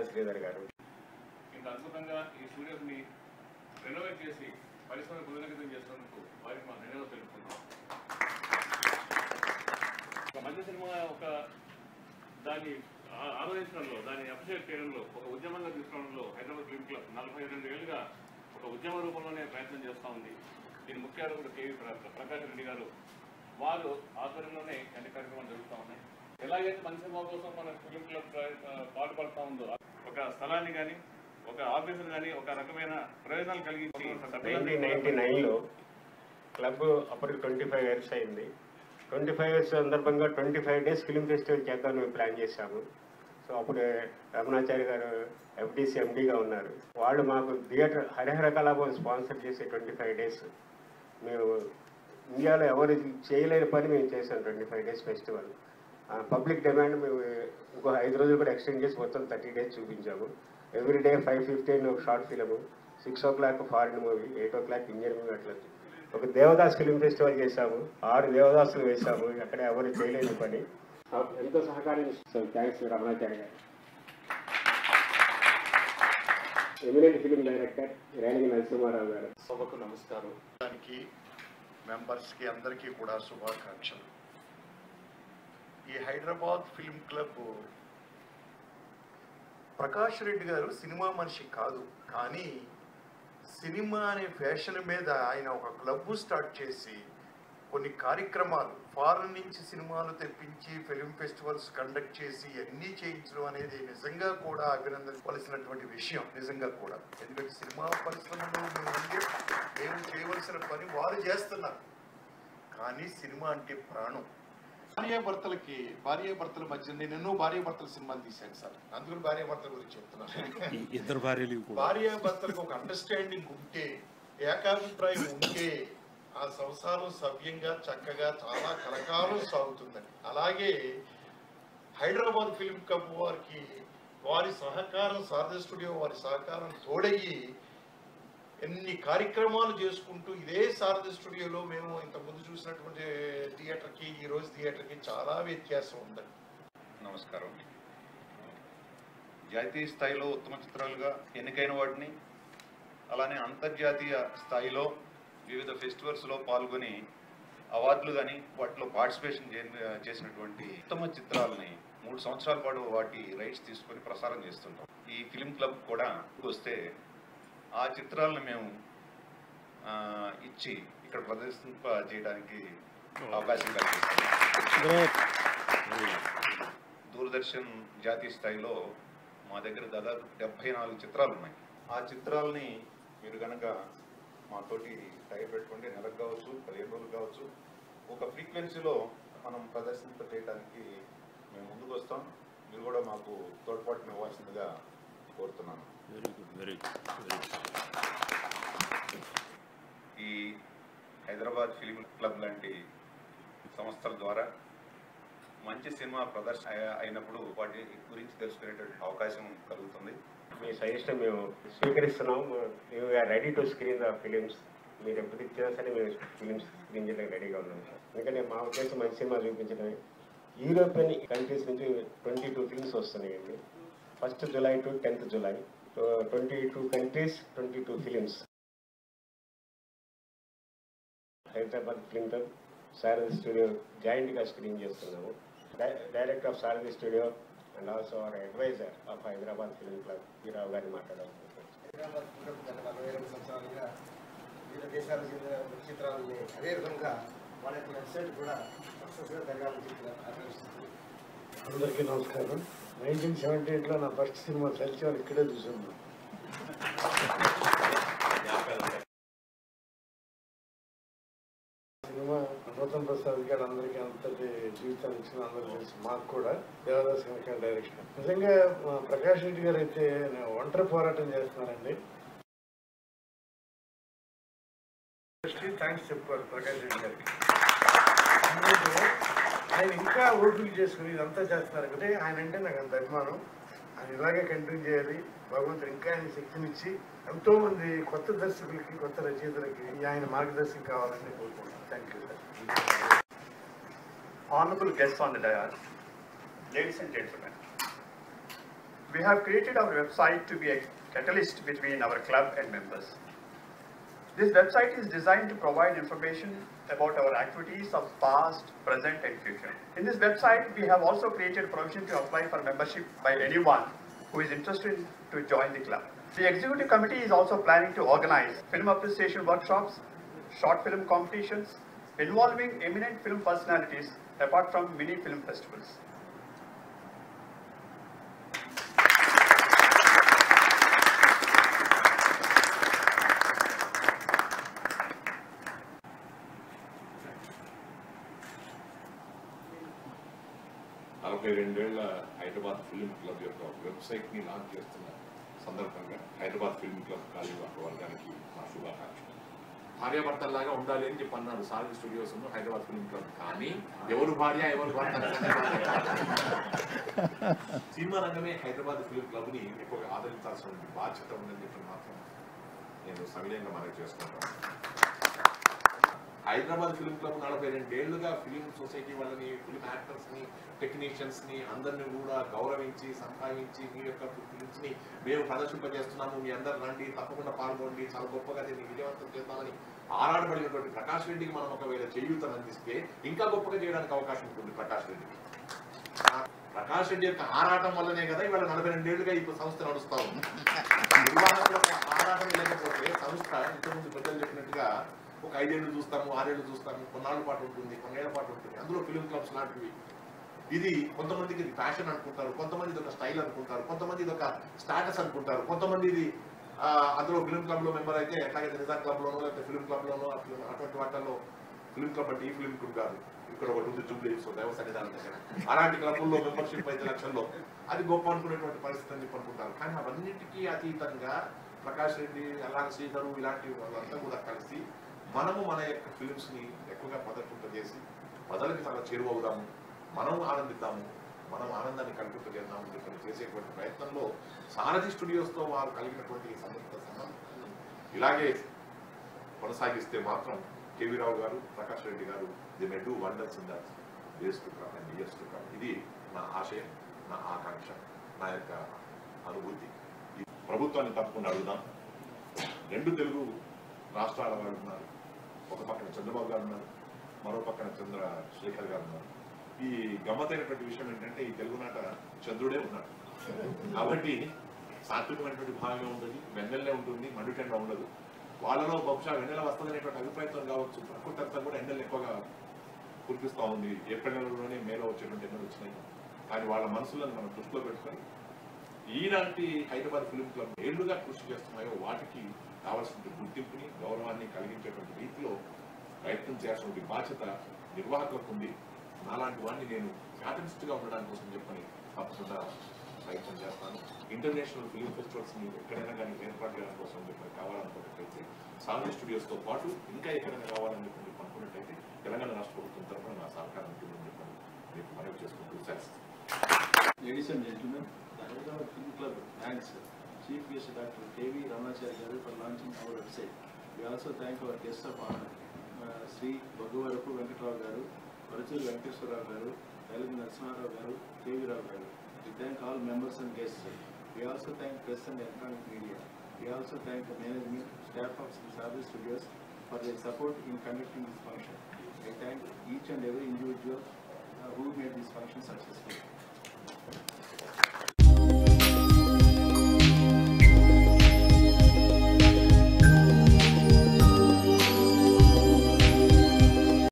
శ్రీధర్ గారు ఇంత అద్భుతంగా ఈ స్టూడియోస్ ని రెనోవేట్ చేసి పరిశ్రమ పునరంకితం చేస్తున్నందుకు వారికి మా ధన్యవాదాలు తెలుపుతున్నాం ఒక మంచి సినిమా ఒక దాన్ని ఆ- ఆలోచించడంలో దాన్ని అప్రిషియేట్ చేయడంలో ఒక ఉద్యమంగా తీసుకోవడంలో హైదరాబాద్ ఫిల్మ్ క్లబ్ నలభై రెండు ఏళ్ళుగా ఒక ఉద్యమ రూపంలోనే ప్రయత్నం చేస్తూ ఉంది దీని ముఖ్య అడుగుడు కేవీ ప్ర- ప్రకాష్ రెడ్డి గారు వారు ఆధ్వర్యంలోనే అన్ని కార్యక్రమాలు జరుగుతూ ఉన్నాయి ఎలాగైతే మంచి సినిమా కోసం మన ఫిల్మ్ క్లబ్ పాటుపడుతూ ఉందో ఒక స్థలాన్ని కానీ ఒక ఆఫీసులు కానీ ఒక రకమైన ప్రయోజనాలు కలిగించి నైన్టీన్ నైన్టీ నైన్లో క్లబ్ అప్పటికి ట్వంటీ ఫైవ్ ఇయర్స్ అయింది ట్వంటీ ఫైవ్ ఇయర్స్ సందర్భంగా twenty five days film festival చేద్దామని మేము ప్లాన్ చేశాము సో అప్పుడు రమణాచారి గారు ఎఫ్డీసీ ఎండీగా ఉన్నారు వాళ్ళు మాకు థియేటర్ హరిహర కళాభవన్ స్పాన్సర్ చేసే ట్వంటీ ఫైవ్ డేస్ మేము ఇండియాలో ఎవరు చేయలేని పని మేము చేసాం twenty five days festival public demand మేము ఇంకో ఐదు రోజులు కూడా ఎక్స్టెండ్ చేసి మొత్తం థర్టీ డేస్ చూపించాము ఎవ్రీ డే ఫైవ్ ఫిఫ్టీన్ ఒక short film six o'clock foreign movie eight o'clock Indian movie అట్లా ఒక దేవదాస్ ఫిలిం ఫెస్టివల్ చేశాము ఆరు దేవదాసులు వేశాము అక్కడ ఎవరు చేయలేని పని ఎంతో సహకారం థ్యాంక్స్ రమణాచార్య గారు eminent film director Relangi Narasimharao గారు సభకు నమస్కారం దానికి మెంబర్స్కి అందరికీ కూడా శుభాకాంక్షలు ఈ హైదరాబాద్ ఫిల్మ్ క్లబ్ ప్రకాష్ రెడ్డి గారు సినిమా మనిషి కాదు కానీ సినిమా అనే ఫ్యాషన్ మీద ఆయన ఒక క్లబ్ స్టార్ట్ చేసి కొన్ని కార్యక్రమాలు ఫారెన్ నుంచి సినిమాలు తెప్పించి ఫిలిం ఫెస్టివల్స్ కండక్ట్ చేసి అన్నీ చేయించడం అనేది నిజంగా కూడా అభినందించవలసినటువంటి విషయం నిజంగా కూడా ఎందుకంటే సినిమా పరిశ్రమలో మేము ఉండే మేము చేయవలసిన పని వారు చేస్తున్నారు కానీ సినిమా అంటే ప్రాణం భార్యాభర్తలకి భార్యాభర్తల మధ్య నేను ఎన్నో భార్యాభర్తల సినిమాలు తీశాను సార్ అందుకని భార్యాభర్తల గురించి చెప్తున్నాను ఇద్దరు భార్యలు కూడా భార్యాభర్తలకు ఒక అండర్స్టాండింగ్ ఉంటే ఏకాభిప్రాయం ఉంటే ఆ సంసారం సవ్యంగా చక్కగా చాలా కలకాలం సాగుతుందని అలాగే హైదరాబాద్ ఫిల్మ్ క్లబ్ వారికి వారి సహకారం శారద స్టూడియో వారి సహకారం తోడయ్యి ఎన్ని కార్యక్రమాలు చేసుకుంటూ ఇదే శారద స్టూడియోలో మేము ఇంతకుముందు చూసినటువంటి థియేటర్కి ఈ రోజు థియేటర్కి చాలా వ్యత్యాసం ఉందండి నమస్కారం జాతీయ స్థాయిలో ఉత్తమ చిత్రాలుగా ఎన్నికైన వాటిని అలానే అంతర్జాతీయ స్థాయిలో వివిధ ఫెస్టివల్స్లో పాల్గొని అవార్డులు కానీ వాటిలో పార్టిసిపేషన్ చే- చేసినటువంటి ఉత్తమ చిత్రాలని మూడు సంవత్సరాల పాటు వాటి రైట్స్ తీసుకొని ప్రసారం చేస్తుంటాం ఈ ఫిలిం క్లబ్ కూడా వస్తే ఆ చిత్రాలను మేము ఆ, ఇచ్చి ఇక్కడ ప్రదర్శింప చేయడానికి అవకాశం కల్పిస్తాం దూరదర్శన్ జాతీయ స్థాయిలో మా దగ్గర దాదాపు డెబ్బై నాలుగు చిత్రాలు ఉన్నాయి ఆ చిత్రాలని మీరు కనుక మాతోటి టైర్ పెట్టుకుంటే నెలకు కావచ్చు పదిహేను రోజులు కావచ్చు ఒక ఫ్రీక్వెన్సీలో మనం ప్రదర్శింప చేయడానికి మేము ముందుకు వస్తాం మీరు కూడా మాకు తోడ్పాటుని ఇవ్వాల్సిందిగా కోరుతున్నాను very good very good very good ఈ హైదరాబాద్ ఫిలిం క్లబ్ లాంటి సంస్థల ద్వారా మంచి సినిమా ప్రదర్శన అయ- అయినప్పుడు వాటి గురించి తెలుసుకునేటువంటి అవకాశం కలుగుతుంది మీ సజెషన్ మేము స్వీకరిస్తున్నాం మేము ready to screen the films మీరు ఎప్పుడు ఇచ్చినా సరే మేము ఫిలిమ్స్ స్క్రీన్ చేయడానికి రెడీగా ఉన్నాం సార్ ఎందుకంటే మా ఉద్దేశం మంచి సినిమా చూపించడమే యూరోపియన్ కంట్రీస్ నుంచి ట్వంటీ టూ ఫిల్మ్స్ వస్తున్నాయండి first July to tenth July twenty two countries twenty two films Hyderabad film club Sarathi studio జాయింట్గా స్క్రీన్ చేస్తున్నాము director of Sarathi studio and also our adviser of Hyderabad film club ఈరావు గారిని మాట్లాడాలనుకుంటున్నాను Hyderabad film గత నలభై రెండు సంవత్సరాలుగా వివిధ దేశాలకు చెందిన చిత్రాలని అదే విధంగా వాళ్ళ యొక్క వెబ్సైట్ కూడా సక్సెస్గా జరగాలని చెప్పి ఆకాంక్షిస్తుంది అందరికీ నమస్కారం నైన్టీన్ సెవెంటీ ఎయిట్లో నా ఫస్ట్ సినిమా సల్చార్ ఇక్కడే చూసాను సినిమా నూతన్ ప్రసాద్ గారు అందరికీ అంతటి జీవితాన్ని ఇచ్చిన అందరూ తెలుసు మాకు కూడా దేవదాస్ కనుక డైరెక్షన్ నిజంగా మా ప్రకాష్ రెడ్డి గారు అయితే ఒంటరి పోరాటం చేస్తున్నారండి థ్యాంక్స్ చెప్పుకోవాలి ప్రకాష్ రెడ్డి గారికి ఎందుకంటే ఆయన ఇంకా ఓపిక చేసుకుని ఇదంతా చేస్తున్నారు అంటే ఆయన అంటే నాకు అంత అభిమానం ఆయన ఇలాగే కంటిన్యూ చేయాలి భగవంతుడు ఇంకా ఆయన శక్తినిచ్చి ఎంతో మంది కొత్త దర్శకులకి కొత్త రచయితలకి ఆయన మార్గదర్శనం కావాలని కోరుకుంటున్నాను thank you sir Honorable guests on the dais, ladies and gentlemen, we have created our website to be a catalyst between our club and members. This website is designed to provide information about our activities of past, present and future. In this website, we have also created provision to apply for membership by anyone who is interested to join the club. The executive committee is also planning to organize film appreciation workshops, short film competitions involving eminent film personalities apart from mini film festivals. నలభై రెండేళ్ల Hyderabad film club యొక్క website ని launch చేస్తున్న సందర్భంగా Hyderabad film club కార్యవర్గ వర్గానికి మా శుభాకాంక్షలు భార్యాభర్తల్లాగా ఉండాలి అని చెప్పి అన్నారు సాగి స్టూడియోస్ హైదరాబాద్ ఫిల్మ్ క్లబ్ కానీ ఎవరు భార్య ఎవరు భర్త సినిమా రంగమే హైదరాబాద్ ఫిల్మ్ క్లబ్ ని ఎక్కువగా ఆదరించాల్సిన బాధ్యత ఉందని చెప్పి మాత్రం నేను సవినయంగా మనవి చేసుకుంటాను హైదరాబాద్ ఫిల్మ్ క్లబ్ నలభై రెండేళ్లుగా ఫిలిం సొసైటీ వాళ్ళని ఫిలిం యాక్టర్స్ ని టెక్నీషియన్స్ ని అందరిని కూడా గౌరవించి సంపాదించి మీ యొక్క ఫిలిమ్స్ ని మేము ప్రదర్శింపజేస్తున్నాము మీ అందరు రండి తప్పకుండా పాల్గొండి చాలా గొప్పగా దీన్ని విజయవంతం చేద్దామని ఆరాడబడినటువంటి ప్రకాష్ రెడ్డికి మనం ఒకవేళ చేయూతను అందిస్తే ఇంకా గొప్పగా చేయడానికి అవకాశం ఉంటుంది ప్రకాష్ రెడ్డికి ఆ ప్రకాష్ రెడ్డి యొక్క ఆరాటం వల్లనే కదా ఇవాళ నలభై రెండేళ్లుగా ఈ సంస్థ నడుస్తా ఉంది నిర్వాహకుల యొక్క ఆరాటం లేకపోతే సంస్థ ఇంతకుముందు పెద్దలు చెప్పినట్టుగా ఒక ఐదేళ్లు చూస్తాము ఆరేళ్లు చూస్తాము కొన్నాళ్ళ పాటు ఉంటుంది కొన్నేళ్ల పాటు ఉంటుంది అందులో ఫిలిం క్లబ్స్ లాంటివి ఇది కొంతమందికి ఇది ఫ్యాషన్ అనుకుంటారు కొంతమంది ఇది ఒక స్టైల్ అనుకుంటారు కొంతమంది ఇది ఒక స్టాటస్ అనుకుంటారు కొంతమంది ఇది ఆ, అందులో ఫిలిం క్లబ్ లో మెంబర్ అయితే ఎట్లాగైతే నిజాం క్లబ్ లోనో లేకపోతే ఫిలిం క్లబ్ లోనో అట్లా- అటువంటి వాటిల్లో ఫిలిం క్లబ్ అంటే ఈ ఫిలిం క్లబ్ కాదు ఇక్కడ ఒకటి ఉంది జూబ్లీ సో దైవ సన్నిధానం దగ్గర అలాంటి క్లబ్లో మెంబర్షిప్ ఐదు లక్షల్లో అది గొప్ప అనుకునేటువంటి పరిస్థితి అని చెప్పి అనుకుంటారు కానీ అవన్నిటికీ అతీతంగా ప్రకాష్ రెడ్డి అలాగే శ్రీధరు ఇలాంటి వాళ్ళంతా కూడా కలిసి మనము మన యొక్క ఫిలిమ్స్ ని ఎక్కువగా ప్రదర్శింపజేసి ప్రజలకి చాలా చేరువవుదాము మనం ఆనందిద్దాము మనం ఆనందాన్ని కల్పింపజేద్దాము అని చెప్పి చేసేటువంటి ప్రయత్నంలో సారథి స్టూడియోస్ తో వారు కలిగినటువంటి ఈ సంబంధిత సంబంధాన్ని ఇలాగే కొనసాగిస్తే మాత్రం కేవీ రావు గారు ప్రకాష్ రెడ్డి గారు the may do wonders in that days to come and years to come ఇది నా ఆశయం నా ఆకాంక్ష నా యొక్క అనుభూతి ఈ ప్రభుత్వాన్ని తప్పకుండా అడుగుదాం రెండు తెలుగు రాష్ట్రాల వాళ్ళు ఉన్నారు ఒక పక్కన చంద్రబాబు గారు ఉన్నారు మరో పక్కన చంద్ర శేఖర్ గారు ఉన్నారు ఈ గమ్మతైనటువంటి విషయం ఏంటంటే ఈ తెలుగునాట చంద్రుడే ఉన్నాడు కాబట్టి సాత్వికమైనటువంటి భాగమే ఉంటుంది వెన్నెల్లే ఉంటుంది మండుటెండ ఉండదు వాళ్ళలో బహుశా వెన్నెల వస్తుందనేటువంటి అభిప్రాయంతో కావచ్చు ప్రకృతి అంతా కూడా ఎండలు ఎక్కువగా కురిపిస్తూ ఉంది ఏప్రిల్ నెలలోనే మేలో వచ్చేటువంటి ఎండలు వచ్చినాయి కానీ వాళ్ళ మనసులను మనం దృష్టిలో పెట్టుకొని ఈనాటి హైదరాబాద్ ఫిలిం క్లబ్ ఏళ్లుగా కృషి చేస్తున్నాయో వాటికి కావాల్సిన గుర్తింపుని గౌరవాన్ని కలిగించేటువంటి రీతిలో ప్రయత్నం చేయాల్సిన బాధ్యత నిర్వాహకులకు ఉంది నాలాంటి వాడిని నేను catalyst గా ఉండడానికి కోసం చెప్పని తప్పకుండా ప్రయత్నం చేస్తాను ఇంటర్నేషనల్ ఫిలిం ఫెస్టివల్స్ ని ఎక్కడైనా కానీ ఏర్పాటు చేయడం కోసం చెప్పి కావాలనుకున్నట్లయితే సాంగ్లీ స్టూడియోస్ తో పాటు ఇంకా ఎక్కడైనా కావాలని చెప్పి చెప్పి అనుకున్నట్టయితే తెలంగాణ రాష్ట్ర ప్రభుత్వం తరఫున నా సహకారం ఉంటుందని చెప్పని మీకు మనవి చేసుకుంటూ సెలవు Ladies and gentlemen, the Hyderabad Film Club thanks Chief Guest Dr. K.V. Ramachari Garu for launching our website. We also thank our guests of honor, uh, Sri Bhagavarapu Venkatrao Garu, Varachul Venkateswara Garu, Telugu Narasimharao Garu, K.V. Rao Garu. We thank all members and guests. We also thank press and electronic media. We also thank the management, staff of Sadhu Studios for their support in conducting this function. I thank each and every individual uh, who made this function successful.